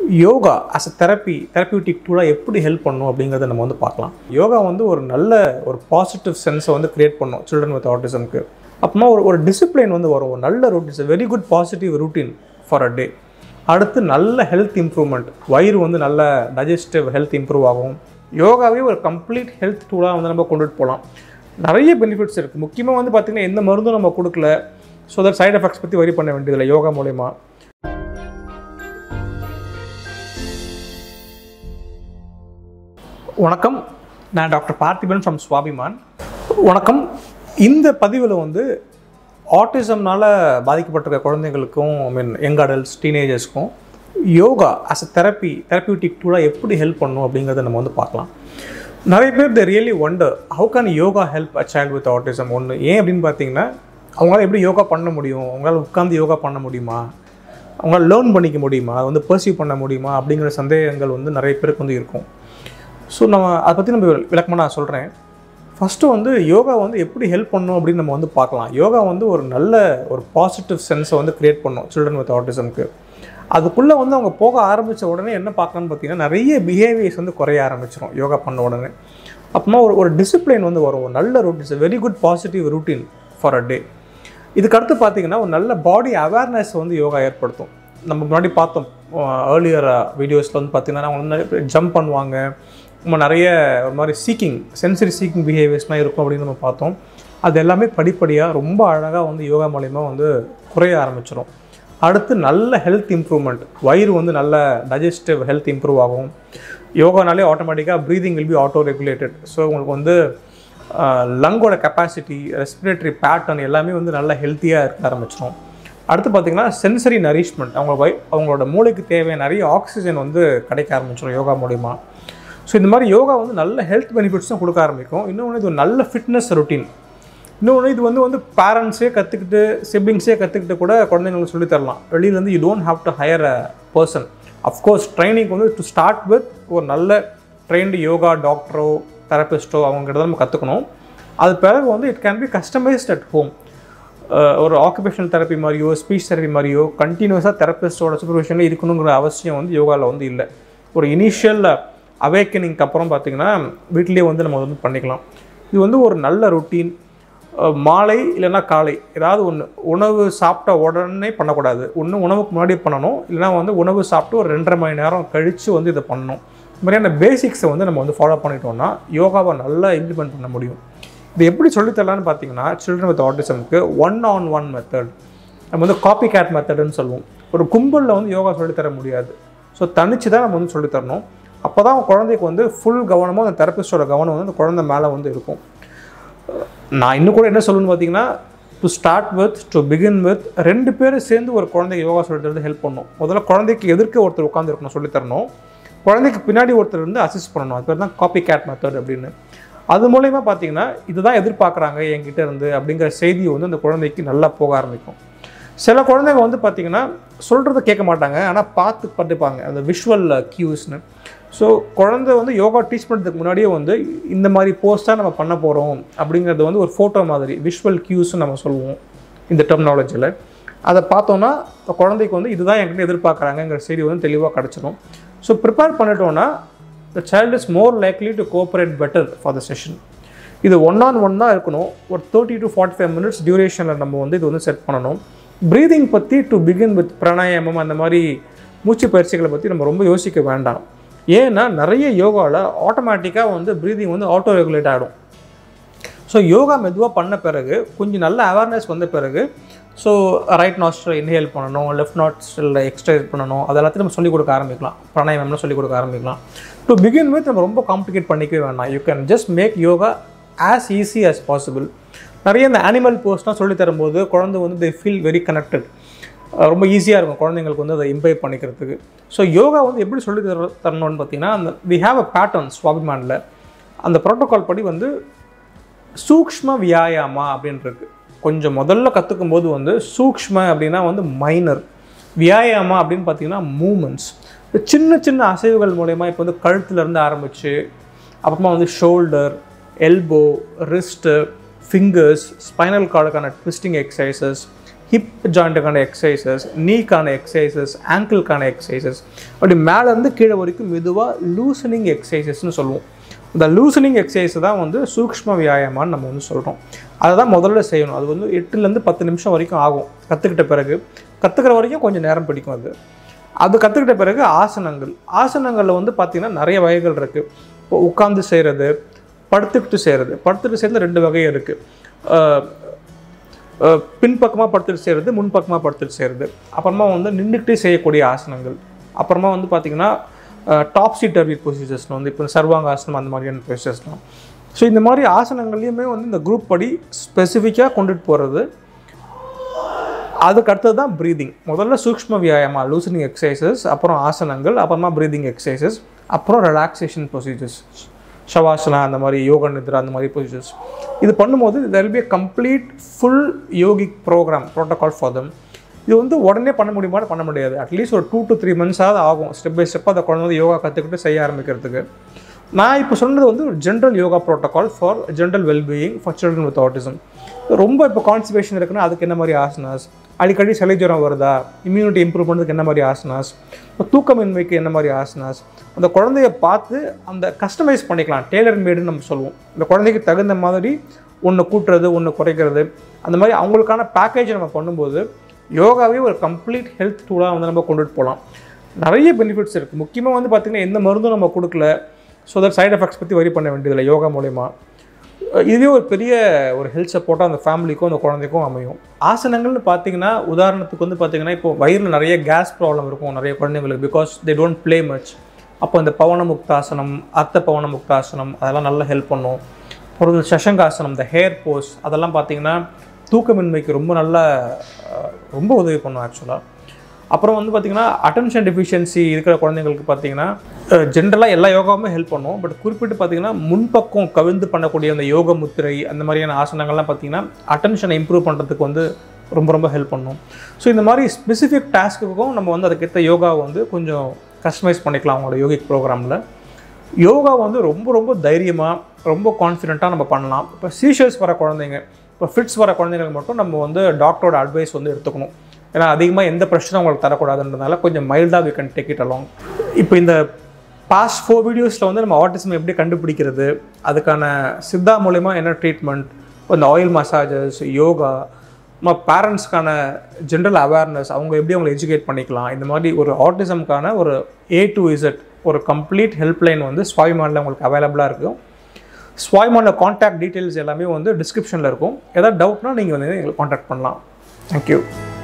yoga as a therapy therapeutic டூலாக எப்படி help பண்ணும் அப்படிங்கிறத நம்ம வந்து பார்க்கலாம் யோகா வந்து ஒரு நல்ல ஒரு பாசிட்டிவ் சென்ஸை வந்து கிரியேட் பண்ணும் சில்ட்ரன் வித் ஆட்டிசம்க்கு அப்புறமா ஒரு ஒரு டிசிப்ளின் வந்து வரும் ஒரு நல்ல routine very good positive routine for a day அடுத்து நல்ல ஹெல்த் இம்ப்ரூவ்மெண்ட் வயிறு வந்து நல்ல டைஜஸ்டிவ் ஹெல்த் இம்ப்ரூவ் ஆகும் யோகாவே ஒரு கம்ப்ளீட் ஹெல்த் டூலாக வந்து நம்ம கொண்டுட்டு போகலாம் நிறைய பெனிஃபிட்ஸ் இருக்குது முக்கியமாக வந்து பார்த்திங்கன்னா எந்த மருந்தும் நம்ம கொடுக்கல ஸோ தட் சைடு எஃபெக்ட்ஸ் பற்றி வரி பண்ண வேண்டியதில்லை யோகா மூலயமா வணக்கம் நான் டாக்டர் பார்த்திபன் ஃப்ரம் சுவாபிமான் வணக்கம் இந்த பதிவில் வந்து ஆட்டிசம்னால பாதிக்கப்பட்டிருக்க குழந்தைங்களுக்கும் ஐ மீன் யங் அடல்ட்ஸ் டீனேஜர்ஸ்க்கும் yoga as a therapy therapeutic டூலாக எப்படி ஹெல்ப் பண்ணும் அப்படிங்கிறத நம்ம வந்து பார்க்கலாம் நிறைய பேர் the really wonder how can yoga help a child with autism ஒன்று ஏன் அப்படின்னு பார்த்தீங்கன்னா அவங்களால எப்படி யோகா பண்ண முடியும் அவங்களால உட்காந்து யோகா பண்ண முடியுமா அவங்களால லேர்ன் பண்ணிக்க முடியுமா அதை வந்து பர்சீவ் பண்ண முடியுமா அப்படிங்கிற சந்தேகங்கள் வந்து நிறைய பேருக்கு வந்து இருக்கும் ஸோ நம்ம அதை பற்றி நம்ம விளக்கமாக நான் சொல்கிறேன் ஃபஸ்ட்டு வந்து யோகா வந்து எப்படி ஹெல்ப் பண்ணும் அப்படின்னு நம்ம வந்து பார்க்கலாம் யோகா வந்து ஒரு நல்ல ஒரு பாசிட்டிவ் சென்ஸை வந்து க்ரியேட் பண்ணும் சில்ட்ரன் வித் ஆட்டிசம்க்கு அதுக்குள்ளே வந்து அவங்க போக ஆரம்பித்த உடனே என்ன பார்க்கலான்னு பார்த்தீங்கன்னா நிறைய பிஹேவியர்ஸ் வந்து குறைய ஆரம்பிச்சிடும் யோகா பண்ண உடனே அப்புறமா ஒரு ஒரு டிசிப்ளின் வந்து வரும் ஒரு நல்ல routine very good positive routine for a day இதுக்கு அடுத்து பார்த்தீங்கன்னா ஒரு நல்ல பாடி அவேர்னஸ் வந்து யோகா ஏற்படுத்தும் நம்ம முன்னாடி பார்த்தோம் ஏர்லியர் வீடியோஸில் வந்து பார்த்தீங்கன்னா அவங்க வந்து நிறைய ஜம்ப் பண்ணுவாங்க நம்ம நிறைய ஒரு மாதிரி சீக்கிங் சென்சரி சீக்கிங் பிஹேவியர்ஸ்லாம் இருக்கும் அப்படின்னு நம்ம பார்த்தோம் அது எல்லாமே படிப்படியாக ரொம்ப அழகாக வந்து யோகா மூலிமா வந்து குறைய ஆரம்பிச்சிடும் அடுத்து நல்ல ஹெல்த் இம்ப்ரூவ்மெண்ட் வயிறு வந்து நல்ல டைஜஸ்டிவ் ஹெல்த் இம்ப்ரூவ் ஆகும் யோகானாலே ஆட்டோமேட்டிக்காக breathing will be auto regulated so உங்களுக்கு வந்து லங்கோட கெப்பாசிட்டி ரெஸ்பிரேட்டரி பேட்டர்ன் எல்லாமே வந்து நல்லா ஹெல்த்தியாக இருக்க ஆரம்பிச்சிடும் அடுத்து பார்த்திங்கன்னா சென்சரி நரிஷ்மெண்ட் அவங்க வை அவங்களோட மூளைக்கு தேவையான நிறைய ஆக்சிஜன் வந்து கிடைக்க ஆரம்பிச்சிடும் யோகா மூலிமா ஸோ இந்த மாதிரி யோகா வந்து நல்ல ஹெல்த் பெனிஃபிட்ஸும் கொடுக்க ஆரம்பிக்கும் இன்னொன்று இது ஒரு நல்ல ஃபிட்னஸ் ரொட்டீன் இன்னொன்று இது வந்து வந்து பேரண்ட்ஸே கற்றுக்கிட்டு சிப்ளிங்ஸே கற்றுக்கிட்டு கூட குழந்தைங்களுக்கு சொல்லித் தரலாம் வெளியிலேருந்து you don't have to hire a person of course training வந்து டு ஸ்டார்ட் வித் ஒரு நல்ல ட்ரெயின்டு யோகா டாக்டரோ தெரபிஸ்ட்டோ அவங்ககிட்ட நம்ம கற்றுக்கணும் அது பிறகு வந்து it can be customised at home ஒரு ஆக்குபேஷனல் தெரப்பி மாதிரியோ ஸ்பீச் தெரப்பி மாதிரியோ கண்டினியூஸாக தெரப்பிஸ்டோட சூப்பர்விஷனில் இருக்கணுங்கிற அவசியம் வந்து யோகாவில் வந்து இல்லை ஒரு இனிஷியல் அவேக்கனிங்க்கு அப்புறம் பார்த்திங்கன்னா வீட்டிலேயே வந்து நம்ம வந்து பண்ணிக்கலாம் இது வந்து ஒரு நல்ல ரொட்டீன் மாலை இல்லைன்னா காலை ஏதாவது ஒன்று உணவு சாப்பிட்ட உடனே பண்ணக்கூடாது ஒன்று உணவுக்கு முன்னாடி பண்ணணும் இல்லைனா வந்து உணவு சாப்பிட்டு ஒரு ரெண்டரை மணி நேரம் கழித்து வந்து இதை பண்ணணும் இந்த மாதிரியான பேசிக்ஸை வந்து நம்ம வந்து ஃபாலோ பண்ணிட்டோம்னா யோகாவை நல்லா இம்ப்ளிமெண்ட் பண்ண முடியும் இது எப்படி சொல்லித்தரலான்னு பார்த்தீங்கன்னா சில்ட்ரன் வித் ஆட்டிசம்க்கு ஒன் ஆன் ஒன் மெத்தட் நம்ம வந்து காப்பி கேட் மெத்தடுன்னு சொல்லுவோம் ஒரு கும்பலில் வந்து யோகா சொல்லித்தர முடியாது ஸோ தனிச்சு தான் நம்ம வந்து சொல்லித்தரணும் அப்போ தான் குழந்தைக்கு வந்து ஃபுல் கவனமும் அந்த தெரப்பிஸ்டோட கவனம் வந்து அந்த குழந்தை மேலே வந்து இருக்கும் நான் இன்னும் கூட என்ன சொல்லணும்னு பார்த்தீங்கன்னா to start with to begin with ரெண்டு பேரும் சேர்ந்து ஒரு குழந்தைக்கு யோகா சொல்லித்தரது ஹெல்ப் பண்ணும் முதல்ல குழந்தைக்கு எதிர்க்க ஒருத்தர் உட்காந்துருக்கணும் சொல்லித்தரணும் குழந்தைக்கு பின்னாடி ஒருத்தர் வந்து அசிஸ்ட் பண்ணணும் அது பேர் தான் காப்பி கேட் மெத்தட் அப்படின்னு அது மூலயமா பார்த்தீங்கன்னா இதுதான் எதிர்பார்க்குறாங்க என்கிட்ட இருந்து அப்படிங்கிற செய்தி வந்து அந்த குழந்தைக்கு நல்லா போக ஆரம்பிக்கும் சில குழந்தைங்க வந்து பார்த்திங்கன்னா சொல்கிறத கேட்க மாட்டாங்க ஆனால் பார்த்து படிப்பாங்க அந்த விஷுவல் கியூஸ்னு ஸோ குழந்தை வந்து யோகா டீச் பண்ணுறதுக்கு முன்னாடியே வந்து இந்த மாதிரி போஸ்ட்டாக நம்ம பண்ண போகிறோம் அப்படிங்கிறது வந்து ஒரு ஃபோட்டோ மாதிரி விஷுவல் கியூஸ்னு நம்ம சொல்லுவோம் இந்த டெர்மினாலஜியில் அதை பார்த்தோன்னா குழந்தைக்கு வந்து இதுதான் என்கிட்ட எதிர்பார்க்குறாங்கங்கிற செய்தி வந்து தெளிவாக கிடச்சிடும் ஸோ ப்ரிப்பேர் பண்ணிட்டோன்னா the child is more likely to cooperate better for the session இது ஒன் ஆன் ஒன் தான் இருக்கணும் ஒரு thirty to forty five minutes டியூரேஷனில் நம்ம வந்து இது வந்து செட் பண்ணணும் ப்ரீதிங் பற்றி டு பிகின் வித் பிராணாயாமம் அந்த மாதிரி மூச்சு பயிற்சிகளை பற்றி நம்ம ரொம்ப யோசிக்க வேண்டாம் ஏன்னா நிறைய யோகாவில் ஆட்டோமேட்டிக்காக வந்து ப்ரீதிங் வந்து ஆட்டோ ரெகுலேட் ஆகிடும் ஸோ யோகா மெதுவாக பண்ண பிறகு கொஞ்சம் நல்ல அவேர்னஸ் வந்த பிறகு ஸோ ரைட் நாஸ்டல் இன்ஹேல் பண்ணணும் லெஃப்ட் நாஸ்டலில் எக்ஸ்ட்ரைஸ் பண்ணணும் அதெல்லாத்தையும் நம்ம சொல்லிக் கொடுக்க ஆரம்பிக்கலாம் பிராணாயாமம்னு சொல்லிக் கொடுக்க ஆரம்பிக்கலாம் டு பிகின் வித் நம்ம ரொம்ப காம்ப்ளிகேட் பண்ணிக்கவே வேண்டாம் you can just make yoga as easy as possible நிறைய இந்த அனிமல் போஸ்ட்லாம் சொல்லி தரும்போது குழந்தை வந்து தே ஃபீல் வெரி கனெக்டட் ரொம்ப ஈஸியாக இருக்கும் குழந்தைங்களுக்கு வந்து அதை இம்பைப் பண்ணிக்கிறதுக்கு ஸோ யோகா வந்து எப்படி சொல்லி தர தரணும்னு பார்த்தீங்கன்னா அந்த வி ஹாவ் அ பேட்டர்ன் ஸ்வாபிமானில் அந்த ப்ரோட்டோகால் படி வந்து சூக்ஷ்ம வியாயாமா அப்படின்றது கொஞ்சம் முதல்ல கற்றுக்கும் போது வந்து சூக்ஷ்ம அப்படின்னா வந்து மைனர் வியாயாமா அப்படின்னு பார்த்தீங்கன்னா மூமெண்ட்ஸ் சின்ன சின்ன அசைவுகள் மூலயமா இப்போ வந்து கழுத்துலேருந்து ஆரம்பித்து அப்புறமா வந்து shoulder elbow wrist fingers spinal கார்டுக்கான ட்விஸ்டிங் எக்ஸசைசஸ் ஹிப் ஜாயிண்ட்டுக்கான எக்ஸசைசஸ் நீக்கான எக்ஸசைசஸ் ஆங்கிள்க்கான எக்ஸசைசஸ் அப்படி மேலேருந்து கீழே வரைக்கும் மெதுவாக லூசனிங் எக்ஸசைசஸ்னு சொல்லுவோம் இந்த லூசனிங் எக்ஸசைஸ் தான் வந்து சூக்ஷ்ம வியாயாமான்னு நம்ம வந்து சொல்கிறோம் அதை தான் முதல்ல செய்யணும் அது வந்து எட்டுலேருந்து பத்து நிமிஷம் வரைக்கும் ஆகும் கற்றுக்கிட்ட பிறகு கற்றுக்கிற வரைக்கும் கொஞ்சம் நேரம் பிடிக்கும் அது அது கற்றுக்கிட்ட பிறகு ஆசனங்கள் ஆசனங்களில் வந்து பார்த்திங்கன்னா நிறைய வகைகள் இருக்குது இப்போ உட்காந்து செய்கிறது படுத்துக்கிட்டு செய்கிறது படுத்துட்டு செய்கிறது ரெண்டு வகை இருக்குது பின்பக்கமாக படுத்துட்டு செய்கிறது முன்பக்கமாக படுத்துட்டு செய்கிறது அப்புறமா வந்து நின்றுக்கிட்டே செய்யக்கூடிய ஆசனங்கள் அப்புறமா வந்து பார்த்திங்கன்னா டாப் சீட் டர்வி பொசிஷன்ஸ் வந்து இப்போ சர்வாங்க ஆசனம் அந்த மாதிரியான பொசிஷன்ஸ்லாம் ஸோ இந்த மாதிரி ஆசனங்கள்லையுமே வந்து இந்த குரூப் படி ஸ்பெசிஃபிக்காக கொண்டுட்டு போகிறது அதுக்கு அடுத்தது தான் ப்ரீதிங் முதல்ல சூக்ஷ்ம வியாயாமா லூசனிங் எக்ஸசைசஸ் அப்புறம் ஆசனங்கள் அப்புறமா ப்ரீதிங் எக்ஸசைசஸ் அப்புறம் ரிலாக்ஸேஷன் ப்ரொசீஜர்ஸ் ஷவாசனா அந்த மாதிரி யோக நித்ரா அந்த மாதிரி ப்ரொசீஜர்ஸ் இது பண்ணும்போது there be complete full yogic programme protocol for them இது வந்து உடனே பண்ண முடியுமான்னு பண்ண முடியாது அட்லீஸ்ட் ஒரு டூ டு த்ரீ மந்த்ஸாவது ஆகும் ஸ்டெப் பை ஸ்டெப்பாக அந்த குழந்தை வந்து யோகா கற்றுக்கிட்டு செய்ய ஆரம்பிக்கிறதுக்கு நான் இப்போ சொன்னது வந்து ஒரு general yoga protocol for general wellbeing for children with autism ரொம்ப இப்போ கான்ஸ்டிபேஷன் இருக்குன்னா அதுக்கு என்ன மாதிரி ஆசனாஸ் அடிக்கடி சளி ஜுரம் வருதா இம்யூனிட்டி இம்ப்ரூவ் பண்ணுறதுக்கு என்ன மாதிரி ஆசனாஸ் இப்போ தூக்கமின்மைக்கு என்ன மாதிரி ஆசனாஸ் அந்த குழந்தைய பார்த்து அந்த கஸ்டமைஸ் பண்ணிக்கலாம் டெய்லர் மேடுன்னு நம்ம சொல்லுவோம் இந்த குழந்தைக்கு தகுந்த மாதிரி ஒன்று கூட்டுறது ஒன்று குறைக்கிறது அந்த மாதிரி அவங்களுக்கான பேக்கேஜை நம்ம பண்ணும்போது யோகாவே ஒரு கம்ப்ளீட் ஹெல்த் டூலாக வந்து நம்ம கொண்டுட்டு போகலாம் நிறைய பெனிஃபிட்ஸ் இருக்குது முக்கியமாக வந்து பார்த்திங்கன்னா எந்த மருந்தும் நம்ம கொடுக்கல ஸோ தட் சைடு எஃபெக்ட்ஸ் பற்றி வரி பண்ண வேண்டியதில்லை யோகா மூலிமா இதுவே ஒரு பெரிய ஒரு ஹெல்த் சப்போர்ட்டாக அந்த ஃபேமிலிக்கும் அந்த குழந்தைக்கும் அமையும் ஆசனங்கள்னு பார்த்தீங்கன்னா உதாரணத்துக்கு வந்து பார்த்தீங்கன்னா இப்போ வயிறில் நிறைய கேஸ் ப்ராப்ளம் இருக்கும் நிறைய குழந்தைங்களுக்கு because they don't play much அப்போ இந்த பவன முக்தாசனம் அர்த்த பவன முக்தாசனம் அதெல்லாம் நல்லா ஹெல்ப் பண்ணும் அப்புறம் இந்த சஷங்காசனம் இந்த ஹேர் போஸ் அதெல்லாம் பார்த்தீங்கன்னா தூக்கமின்மைக்கு ரொம்ப நல்ல அஹ், ரொம்ப உதவி பண்ணும் ஆக்சுவலாக அப்புறம் வந்து பார்த்திங்கன்னா அட்டென்ஷன் டெஃபிஷியன்சி இருக்கிற குழந்தைங்களுக்கு பார்த்தீங்கன்னா ஜென்ரலாக எல்லா யோகாவுமே ஹெல்ப் பண்ணும் பட் குறிப்பிட்டு பார்த்தீங்கன்னா முன்பக்கம் கவிழ்ந்து பண்ணக்கூடிய அந்த யோக முத்திரை அந்த மாதிரியான ஆசனங்கள்லாம் பார்த்தீங்கன்னா அட்டென்ஷனை இம்ப்ரூவ் பண்ணுறதுக்கு வந்து ரொம்ப ரொம்ப ஹெல்ப் பண்ணும் ஸோ இந்த மாதிரி ஸ்பெசிஃபிக் டாஸ்க்குக்கும் நம்ம வந்து அதுக்கேற்ற யோகாவை வந்து கொஞ்சம் கஸ்டமைஸ் பண்ணிக்கலாம் அவங்களோட யோகிக் ப்ரோக்ராமில் யோகா வந்து ரொம்ப ரொம்ப தைரியமாக ரொம்ப கான்ஃபிடென்ட்டாக நம்ம பண்ணலாம் இப்போ சீஷர்ஸ் வர குழந்தைங்க இப்போ ஃபிட்ஸ் வர குழந்தைங்களுக்கு மட்டும் நம்ம வந்து டாக்டரோட அட்வைஸ் வந்து எடுத்துக்கணும் ஏன்னா அதிகமாக எந்த பிரச்சனையும் அவங்களுக்கு தரக்கூடாதுன்றதுனால கொஞ்சம் மைல்டாக we can take it along இப்போ இந்த பாஸ்ட் ஃபோர் வீடியோஸில் வந்து நம்ம ஆட்டிசம் எப்படி கண்டுபிடிக்கிறது அதுக்கான சித்தா மூலயமா என்ன ட்ரீட்மெண்ட் இந்த ஆயில் மசாஜஸ் யோகா நம்ம பேரண்ட்ஸ்க்கான ஜென்ரல் அவேர்னஸ் அவங்க எப்படி அவங்களை எஜுகேட் பண்ணிக்கலாம் இந்த மாதிரி ஒரு ஆட்டிசம்க்கான ஒரு ஏ டு இசட் ஒரு கம்ப்ளீட் ஹெல்ப்லைன் வந்து ஸ்வாய்மானில் உங்களுக்கு அவைலபிளாக இருக்கும் ஸ்வாய்மானில் காண்டாக்ட் டீட்டெயில்ஸ் எல்லாமே வந்து டிஸ்கிரிப்ஷனில் இருக்கும் ஏதாவது டவுட்னா நீங்கள் வந்து எங்களை காண்டாக்ட் பண்ணலாம் தேங்க்யூ